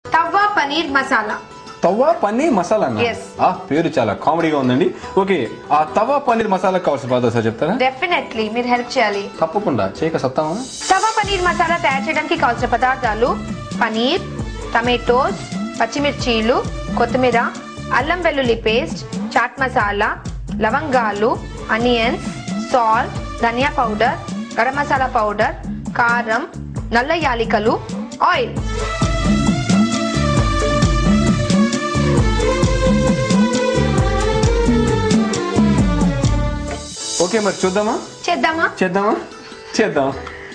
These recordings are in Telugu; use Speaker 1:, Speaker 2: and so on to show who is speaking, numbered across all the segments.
Speaker 1: తవ్వా పనీర్ మసాలా
Speaker 2: తవా పన్నీర్ మసాలా అన్న
Speaker 1: Yes.
Speaker 2: ఆ పేరు చాలా కామెడీగా ఉందండి ఓకే ఆ తవా పన్నీర్ మసాలా కావాల్సిన పదార్థాలు సార్ చెప్తారా
Speaker 1: డెఫినెట్లీ మీరు హెల్ప్ చేయాలి
Speaker 2: తప్పకుండా చేయక సత్తామా
Speaker 1: తవా పనీర్ మసాలా తయారు చేయడానికి కావాల్సిన పదార్థాలు పనీర్ టమాటోస్ పచ్చిమిర్చీలు కొత్తిమీర అల్లం వెల్లుల్లి పేస్ట్ చాట్ మసాలా లవంగాలు అనియన్స్ సాల్ట్ ధనియా పౌడర్ గరం మసాలా పౌడర్ కారం నల్ల యాలికలు ఆయిల్
Speaker 2: ఓకే మరి చూద్దామా
Speaker 1: చేద్దామా
Speaker 2: చేద్దామా చేద్దాం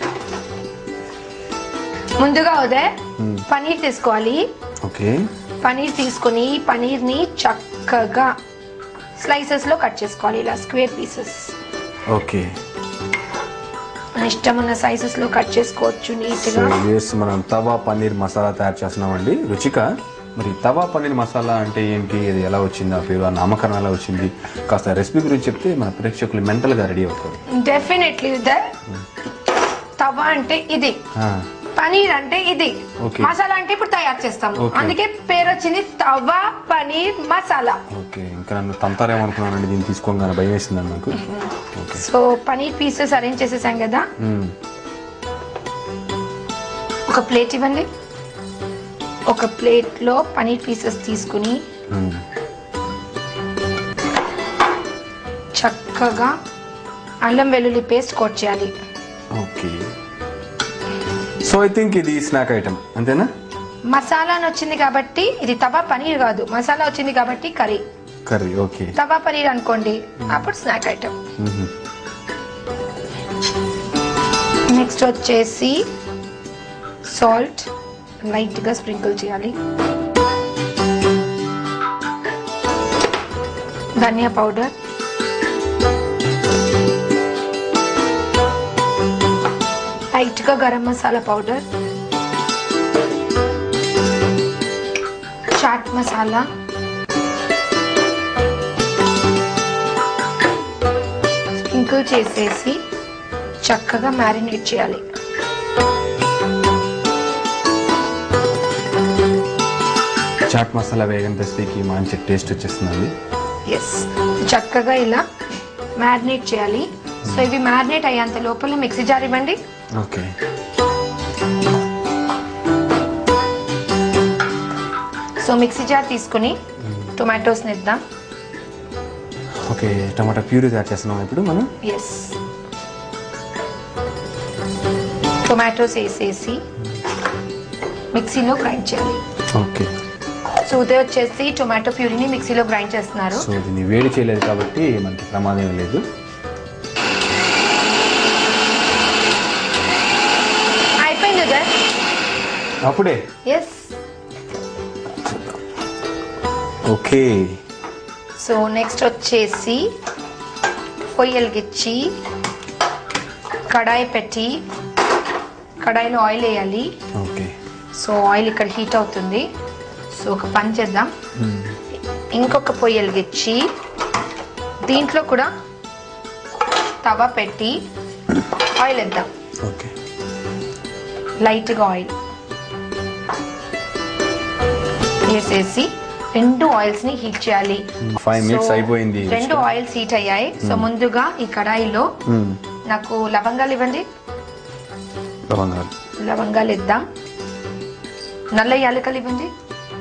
Speaker 1: ముందుగా ఉదయ్ పనీర్ తీసుకోవాలి
Speaker 2: ఓకే
Speaker 1: పనీర్ తీసుకొని పనీర్ ని చక్కగా స్లైసెస్ లో కట్ చేసుకోవాలి ఇలా స్క్వేర్ పీసెస్
Speaker 2: ఓకే
Speaker 1: మన ఇష్టం ఉన్న సైజెస్ లో కట్ చేసుకోవచ్చు నీట్
Speaker 2: సో
Speaker 1: గా
Speaker 2: వేసి మనం తవా పన్నీర్ మసాలా తయారు చేస్తున్నామండి రుచిక మరి తవా పన్నీర్ మసాలా అంటే ఏంటి అది ఎలా వచ్చింది ఆ పేరు ఆ నామకరణం ఎలా వచ్చింది కాస్త రెసిపీ గురించి చెప్తే మన ప్రేక్షకులు మెంటల్ గా రెడీ అవుతారు
Speaker 1: డెఫినెట్లీ ఉదయ్ తవా అంటే ఇది
Speaker 2: ఆ,
Speaker 1: పనీర్ అంటే ఇది
Speaker 2: Okay.
Speaker 1: మసాలా అంటే ఇప్పుడు తయారు చేస్తాం
Speaker 2: Okay.
Speaker 1: అందుకే పేరు వచ్చింది తవా పనీర్ మసాలా
Speaker 2: ఓకే ఇంకా నన్ను తంతారేమనుకున్నానండి దీన్ని తీసుకోగానే భయం వేసిందండి నాకు okay
Speaker 1: so paneer pieces arrange చేసేసాం కదా
Speaker 2: మ్మ్.
Speaker 1: ఒక ప్లేట్ ఇవ్వండి ఒక ప్లేట్ లో పనీర్ పీసెస్ తీసుకుని
Speaker 2: మ్మ్.
Speaker 1: చక్కగా అల్లం వెల్లుల్లి పేస్ట్ కోట్ చేయాలి
Speaker 2: ఓకే సో ఐ థింక్ ఇది స్నాక్ ఐటమ్ అంతేనా
Speaker 1: మసాలా అని వచ్చింది కాబట్టి ఇది తవా పనీర్ కాదు మసాలా వచ్చింది కాబట్టి curry
Speaker 2: curry okay
Speaker 1: tawa paneer అనుకోండి అప్పుడు స్నాక్ ఐటమ్
Speaker 2: మ్మ్.
Speaker 1: నెక్స్ట్ వచ్చేసి సాల్ట్ లైట్ గా స్ప్రింకిల్ చేయాలి ధనియా పౌడర్ లైట్ గా గరం మసాలా పౌడర్ చాట్ మసాలా స్ప్రింకిల్ చేసేసి చక్కగా మ్యారినేట్ చేయాలి
Speaker 2: చాట్ మసాలా వేగన్ రెసిపీకి మంచి టేస్ట్ వచ్చేస్తుందండి
Speaker 1: ఎస్ చక్కగా ఇలా మ్యారినేట్ చేయాలి సో ఇవి మ్యారినేట్ అయ్యేంత లోపల మిక్సీ జార్ ఇవ్వండి
Speaker 2: ఓకే
Speaker 1: సో మిక్సీ జార్ తీసుకుని టొమాటోస్ ఇద్దాం
Speaker 2: ఓకే టమాటా ప్యూరీ తయారు చేస్తున్నాం ఇప్పుడు మనం
Speaker 1: ఎస్ టొమాటోస్ వేసేసి మిక్సీలో గ్రైండ్ చేయాలి
Speaker 2: ఓకే
Speaker 1: సో ఉదయం వచ్చేసి టొమాటో ప్యూరీని మిక్సీలో గ్రైండ్ చేస్తున్నారు
Speaker 2: సో దీన్ని వేడి చేయలేదు కాబట్టి మనకి ప్రమాదం ఏం లేదు
Speaker 1: అయిపోయింది ఉదయ్
Speaker 2: అప్పుడే
Speaker 1: ఎస్
Speaker 2: ఓకే
Speaker 1: సో నెక్స్ట్ వచ్చేసి పొయ్యి వెలిగించి కడాయి పెట్టి కడాయిలో ఆయిల్ వేయాలి
Speaker 2: ఓకే
Speaker 1: సో ఆయిల్ ఇక్కడ హీట్ అవుతుంది సో ఒక పని చేద్దాం ఇంకొక పొయ్యి వెలిగించి దీంట్లో కూడా తవ పెట్టి ఆయిల్ వేద్దాం
Speaker 2: ఓకే
Speaker 1: లైట్గా ఆయిల్ వేసేసి రెండు ఆయిల్స్ ని హీట్ చేయాలి
Speaker 2: ఫైవ్ మినిట్స్
Speaker 1: So,
Speaker 2: అయిపోయింది
Speaker 1: రెండు ఆయిల్స్ హీట్ అయ్యాయి సో ముందుగా ఈ కడాయిలో
Speaker 2: మ్మ్.
Speaker 1: నాకు లవంగాలు ఇవ్వండి
Speaker 2: లవంగాలు
Speaker 1: లవంగాలు ఇద్దాం నల్ల యాలకలు ఇవ్వండి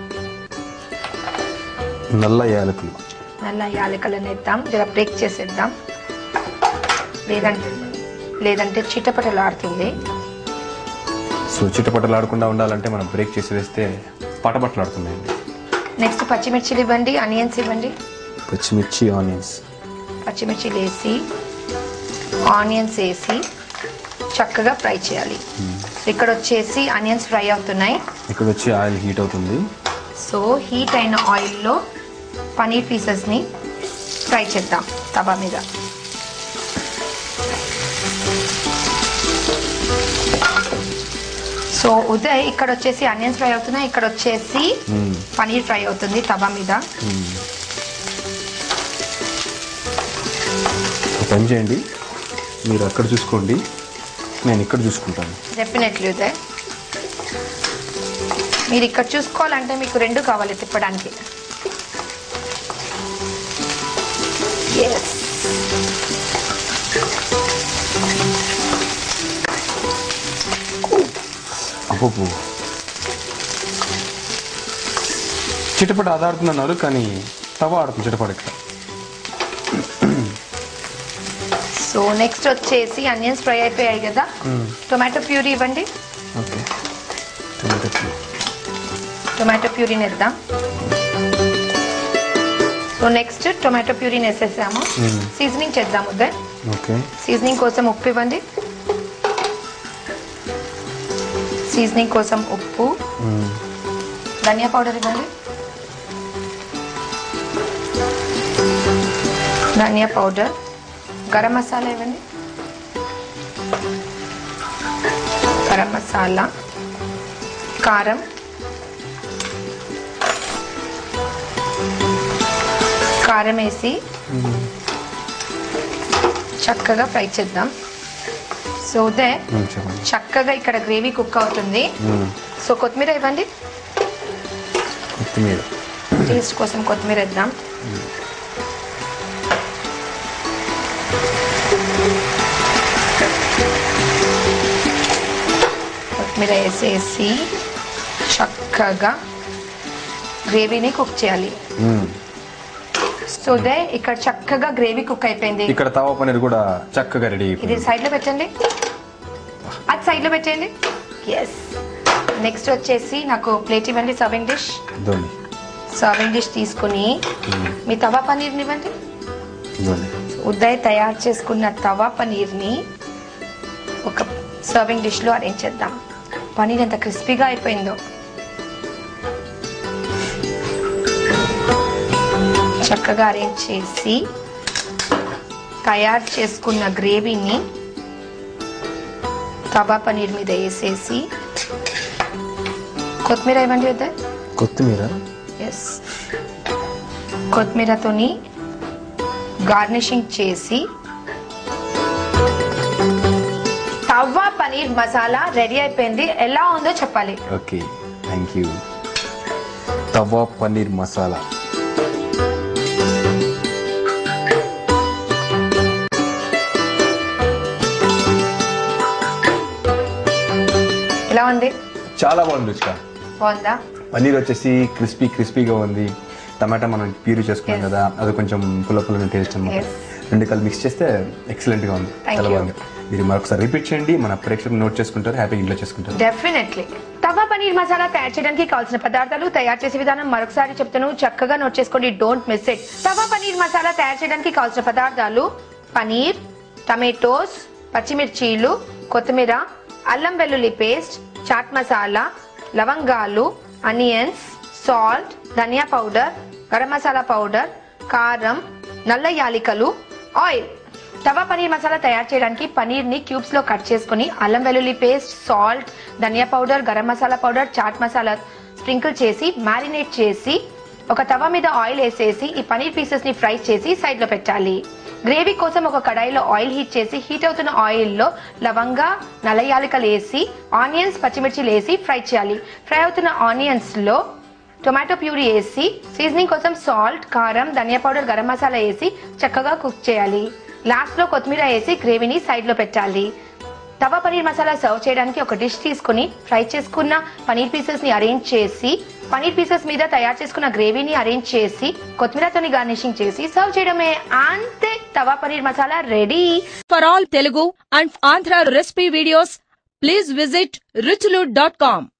Speaker 2: నల్ల యాలకులు
Speaker 1: నల్ల యాలకలను ఇద్దాం జర బ్రేక్ చేసేద్దాం లేదంటే లేదంటే చిటపటలాడుతుంది
Speaker 2: సో చిట్టపట్టలాడకుండా ఉండాలంటే మనం బ్రేక్ చేసి వేస్తే పటపట్టలాడుతున్నాయండి
Speaker 1: నెక్స్ట్ పచ్చిమిర్చిలు ఇవ్వండి ఆనియన్స్ ఇవ్వండి
Speaker 2: పచ్చిమిర్చి ఆనియన్స్
Speaker 1: పచ్చిమిర్చిలు వేసి ఆనియన్స్ వేసి చక్కగా ఫ్రై చేయాలి ఇక్కడ వచ్చేసి ఆనియన్స్ ఫ్రై అవుతున్నాయి
Speaker 2: ఇక్కడ వచ్చి ఆయిల్ హీట్ అవుతుంది
Speaker 1: సో హీట్ అయిన ఆయిల్లో పనీర్ పీసెస్ని ఫ్రై చేద్దాం తవా మీద సో ఉదయ్ ఇక్కడ వచ్చేసి ఆనియన్స్ ఫ్రై అవుతున్నాయి ఇక్కడ వచ్చేసి
Speaker 2: మ్మ్.
Speaker 1: పనీర్ ఫ్రై అవుతుంది తవా మీద
Speaker 2: ఒక పని చేయండి మీరు అక్కడ చూసుకోండి నేను ఇక్కడ చూసుకుంటాను
Speaker 1: డెఫినెట్లీ ఉదయ్ మీరు ఇక్కడ చూసుకోవాలంటే మీకు రెండు కావాలి తిప్పడానికి ఎస్
Speaker 2: అప్పు చిటపట ఆధాడుతున్నారు కానీ తవ ఆడుతుంది చిటపట ఇక్కడ
Speaker 1: సో నెక్స్ట్ వచ్చేసి అనియన్స్ ఫ్రై అయిపోయాయి కదా టొమాటో ప్యూరీ ఇవ్వండి
Speaker 2: ఓకే టొమాటో ప్యూరీ.
Speaker 1: టొమాటో ప్యూరీని వేద్దాం సో నెక్స్ట్ టొమాటో ప్యూరీని వేసేసాము
Speaker 2: మ్మ్.
Speaker 1: సీజనింగ్ చేద్దాం ఉదయ్
Speaker 2: ఓకే
Speaker 1: సీజనింగ్ కోసం ఉప్పు ఇవ్వండి సీజనింగ్ కోసం ఉప్పు
Speaker 2: మ్మ్.
Speaker 1: ధనియా పౌడర్ ఇవ్వండి ధనియా పౌడర్ గరం మసాలా ఇవ్వండి గరం మసాలా కారం కారం వేసి చక్కగా ఫ్రై చేద్దాం సో దే
Speaker 2: మ్మ్, చెప్పండి
Speaker 1: చక్కగా ఇక్కడ గ్రేవీ కుక్ అవుతుంది
Speaker 2: మ్మ్.
Speaker 1: సో కొత్తిమీర ఇవ్వండి
Speaker 2: కొత్తిమీర
Speaker 1: టేస్ట్ కోసం కొత్తిమీర వేద్దాం కొత్తిమీర వేసేసి చక్కగా గ్రేవీని కుక్ చేయాలి
Speaker 2: మ్మ్.
Speaker 1: సో దే ఇక్కడ చక్కగా గ్రేవీ కుక్ అయిపోయింది
Speaker 2: ఇక్కడ తవ పన్నీర్ కూడా చక్కగా రెడీ
Speaker 1: ఇది
Speaker 2: అయిపోయింది
Speaker 1: సైడ్ లో పెట్టండి అది సైడ్ లో పెట్టండి ఎస్ నెక్స్ట్ వచ్చేసి నాకు ప్లేట్ ఇవ్వండి సర్వింగ్ డిష్
Speaker 2: ఇదిగోండి
Speaker 1: సర్వింగ్ డిష్ తీసుకుని మీ తవా పన్నీర్ని ఇవ్వండి
Speaker 2: ఇదిగోండి
Speaker 1: ఉదయ్ తయారు చేసుకున్న తవా పనీర్ని ఒక సర్వింగ్ డిష్లో అరేంజ్ చేద్దాం పనీర్ ఎంత క్రిస్పీగా అయిపోయిందో చక్కగా అరేంజ్ చేసి తయారు చేసుకున్న గ్రేవీని తవా పనీర్ మీద వేసేసి కొత్తిమీర ఇవ్వండి ఉదయ్
Speaker 2: కొత్తిమీర
Speaker 1: ఎస్ కొత్తిమీరతోని గార్నిషింగ్ చేసి తవ్వా పనీర్ మసాలా రెడీ అయిపోయింది ఎలా ఉందో చెప్పాలి
Speaker 2: okay thank you tawa paneer masala
Speaker 1: ఎలా ఉంది
Speaker 2: చాలా బాగుంది రుచిక
Speaker 1: బాగుందా
Speaker 2: పన్నీర్ వచ్చేసి క్రిస్పీ క్రిస్పీగా ఉంది టమాటా మనం ప్యూరీ చేసుకున్నాం
Speaker 1: Yes.
Speaker 2: కదా అది కొంచెం పుల్ల పుల్ల టేస్ట్ అనమాట
Speaker 1: Yes.
Speaker 2: రెండు కలిపి మిక్స్ చేస్తే ఎక్సలెంట్ గా ఉంది
Speaker 1: Thank
Speaker 2: చాలా
Speaker 1: you.
Speaker 2: బాగుంది మీరు మరొకసారి రిపీట్ చేయండి మన ప్రేక్షకులు నోట్ చేసుకుంటారు హ్యాపీ ఇంట్లో చేసుకుంటారు
Speaker 1: డెఫినెట్లీ తవా పనీర్ మసాలా తయారు చేయడానికి కావాల్సిన పదార్థాలు తయారు చేసే విధానం మరొకసారి చెప్తాను చక్కగా నోట్ చేసుకోండి don't miss it tawa paneer masala తయారు చేయడానికి కావాల్సిన పదార్థాలు పనీర్ టమాటోస్ పచ్చిమిర్చీలు కొత్తిమీర అల్లం వెల్లుల్లి పేస్ట్ చాట్ మసాలా లవంగాలు అనియన్స్ సాల్ట్ ధనియా పౌడర్ గరం మసాలా పౌడర్ కారం నల్ల యాలికలు ఆయిల్ తవా పనీర్ మసాలా తయారు చేయడానికి పనీర్ ని క్యూబ్స్ లో కట్ చేసుకుని అల్లం వెల్లుల్లి పేస్ట్ సాల్ట్ ధనియా powder garam masala powder chaat masala sprinkle చేసి మ్యారినేట్ చేసి ఒక తవ మీద ఆయిల్ వేసేసి ఈ పనీర్ పీసెస్ ని ఫ్రై చేసి సైడ్ లో పెట్టాలి గ్రేవీ కోసం ఒక కడాయిలో ఆయిల్ హీట్ చేసి హీట్ అవుతున్న ఆయిల్ లో లవంగా నల్ల యాలకలు వేసి ఆనియన్స్ పచ్చిమిర్చిలు వేసి ఫ్రై చేయాలి ఫ్రై అవుతున్న ఆనియన్స్ లో టొమాటో ప్యూరీ వేసి సీజనింగ్ కోసం సాల్ట్ కారం ధనియా పౌడర్ గరం మసాలా వేసి చక్కగా కుక్ చేయాలి లాస్ట్ లో కొత్తిమీర వేసి గ్రేవీని సైడ్ లో పెట్టాలి తవా పనీర్ మసాలా సర్వ్ చేయడానికి ఒక డిష్ తీసుకుని ఫ్రై చేసుకున్న పనీర్ పీసెస్ ని అరేంజ్ చేసి పనీర్ పీసెస్ మీద తయారు చేసుకున్న గ్రేవీని అరేంజ్ చేసి కొత్తిమీరతోని గార్నిషింగ్ చేసి సర్వ్ చేయడమే అంతే tawa paneer masala ready
Speaker 3: For all Telugu and Andhra recipe videos, please visit ruchulu.com.